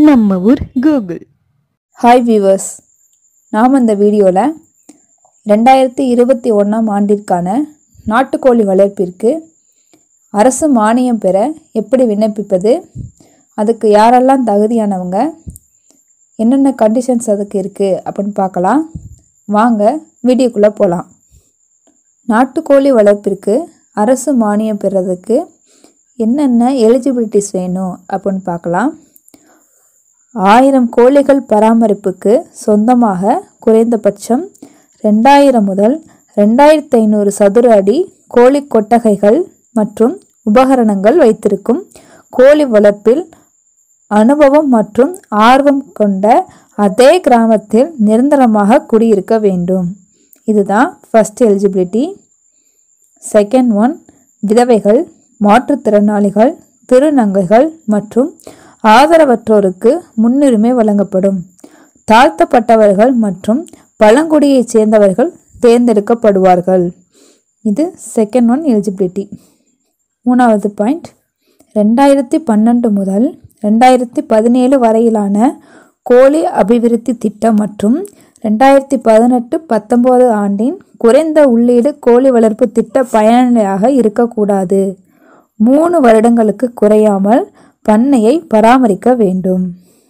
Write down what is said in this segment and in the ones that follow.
நம்ம ஊர் Google hi viewers நாம் இந்த வீடியோவில் ரெண்டாயிரத்தி இருபத்தி ஒன்றாம் ஆண்டிற்கான நாட்டுக்கோழி வளர்ப்பிற்கு அரசு மானியம் பெற எப்படி விண்ணப்பிப்பது அதுக்கு யாரெல்லாம் தகுதியானவங்க என்னென்ன கண்டிஷன்ஸ் அதுக்கு இருக்குது அப்படின்னு பார்க்கலாம் வாங்க வீடியோக்குள்ளே போகலாம் நாட்டுக்கோழி வளர்ப்பிற்கு அரசு மானியம் பெறதுக்கு என்னென்ன எலிஜிபிலிட்டிஸ் வேணும் அப்படின்னு பார்க்கலாம் ஆயிரம் கோழிகள் பராமரிப்புக்கு சொந்தமாக குறைந்தபட்சம் ரெண்டாயிரம் முதல் ரெண்டாயிரத்தி ஐநூறு சதுர அடி கோழி கொட்டகைகள் மற்றும் உபகரணங்கள் வைத்திருக்கும் கோழி வளர்ப்பில் அனுபவம் மற்றும் ஆர்வம் கொண்ட அதே கிராமத்தில் நிரந்தரமாக குடியிருக்க வேண்டும் இதுதான் ஃபர்ஸ்ட் எலிஜிபிலிட்டி செகண்ட் ஒன் விதவைகள் மாற்றுத்திறனாளிகள் திருநங்கைகள் மற்றும் ஆதரவற்றோருக்கு முன்னுரிமை வழங்கப்படும் தாழ்த்தப்பட்டவர்கள் மற்றும் பழங்குடியைச் சேர்ந்தவர்கள் தேர்ந்தெடுக்கப்படுவார்கள் இது செகண்ட் ஒன் எலிஜிபிலிட்டி மூணாவது பாயிண்ட் ரெண்டாயிரத்தி பன்னெண்டு முதல் ரெண்டாயிரத்தி பதினேழு வரையிலான கோழி அபிவிருத்தி திட்டம் மற்றும் ரெண்டாயிரத்தி பதினெட்டு பத்தொம்போது ஆண்டின் குறைந்த உள்ளீடு கோழி வளர்ப்பு திட்ட பயனாளியாக இருக்கக்கூடாது மூணு வருடங்களுக்கு குறையாமல் பண்ணையை பராமரிக்க வேண்டும்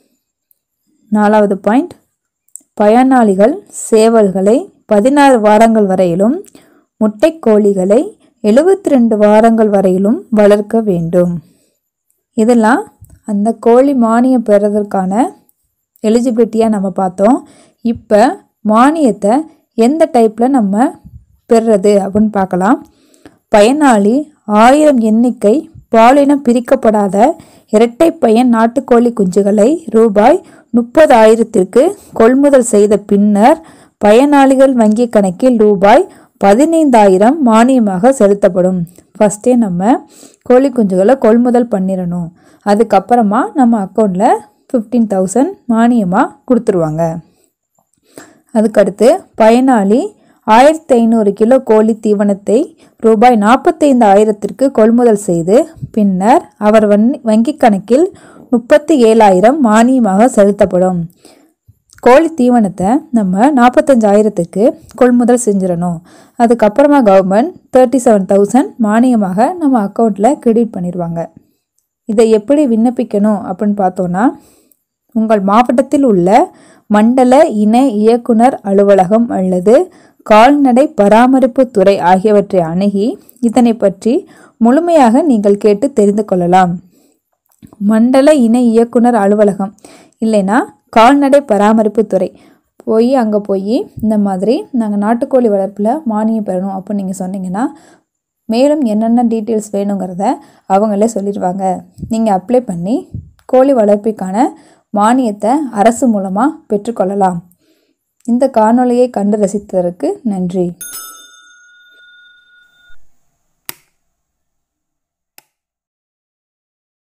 நாலாவது பாயிண்ட் பயனாளிகள் சேவல்களை பதினாறு வாரங்கள் வரையிலும் முட்டைக்கோழிகளை எழுபத்தி ரெண்டு வாரங்கள் வரையிலும் வளர்க்க வேண்டும் இதெல்லாம் அந்த கோழி மானியம் பெறுவதற்கான எலிஜிபிலிட்டியாக நம்ம பார்த்தோம் இப்போ மானியத்தை எந்த டைப்பில் நம்ம பெறுறது அப்படின்னு பார்க்கலாம் பயனாளி ஆயிரம் எண்ணிக்கை பாலினம் பிரிக்கப்படாத இரட்டை பையன் நாட்டுக்கோழி குஞ்சுகளை ரூபாய் முப்பதாயிரத்திற்கு கொள்முதல் செய்த பின்னர் பயனாளிகள் வங்கி கணக்கில் ரூபாய் பதினைந்தாயிரம் மானியமாக செலுத்தப்படும் ஃபஸ்ட்டே நம்ம கோழி குஞ்சுகளை கொள்முதல் பண்ணிடணும் அதுக்கப்புறமா நம்ம அக்கௌண்ட்டில் ஃபிஃப்டீன் தௌசண்ட் மானியமாக கொடுத்துருவாங்க அதுக்கடுத்து பயனாளி ஆயிரத்தி ஐநூறு கிலோ கோழி தீவனத்தை ரூபாய் நாற்பத்தைந்து ஆயிரத்திற்கு கொள்முதல் செய்து பின்னர் அவர் வன் வங்கி கணக்கில் முப்பத்தி ஏழாயிரம் மானியமாக செலுத்தப்படும் கோழி தீவனத்தை நம்ம நாற்பத்தஞ்சாயிரத்துக்கு கொள்முதல் செஞ்சிடணும் அதுக்கப்புறமா கவர்மெண்ட் தேர்ட்டி செவன் தௌசண்ட் மானியமாக நம்ம அக்கௌண்ட்டில் கிரெடிட் பண்ணிடுவாங்க இதை எப்படி விண்ணப்பிக்கணும் அப்படின்னு பார்த்தோன்னா உங்கள் மாவட்டத்தில் உள்ள மண்டல இணை இயக்குனர் அலுவலகம் அல்லது கால்நடை பராமரிப்பு துறை ஆகியவற்றை அணுகி இதனை பற்றி முழுமையாக நீங்கள் கேட்டு தெரிந்து கொள்ளலாம் மண்டல இணை இயக்குனர் அலுவலகம் இல்லைன்னா கால்நடை பராமரிப்பு துறை போய் அங்கே போய் இந்த மாதிரி நாங்கள் நாட்டுக்கோழி வளர்ப்பில் மானியம் பெறணும் அப்படின்னு நீங்கள் சொன்னீங்கன்னா மேலும் என்னென்ன டீட்டெயில்ஸ் வேணுங்கிறத அவங்களே சொல்லிடுவாங்க நீங்கள் அப்ளை பண்ணி கோழி வளர்ப்பிற்கான மானியத்தை அரசு மூலமாக பெற்றுக்கொள்ளலாம் இந்த காணொளியை கண்டு ரசித்ததற்கு நன்றி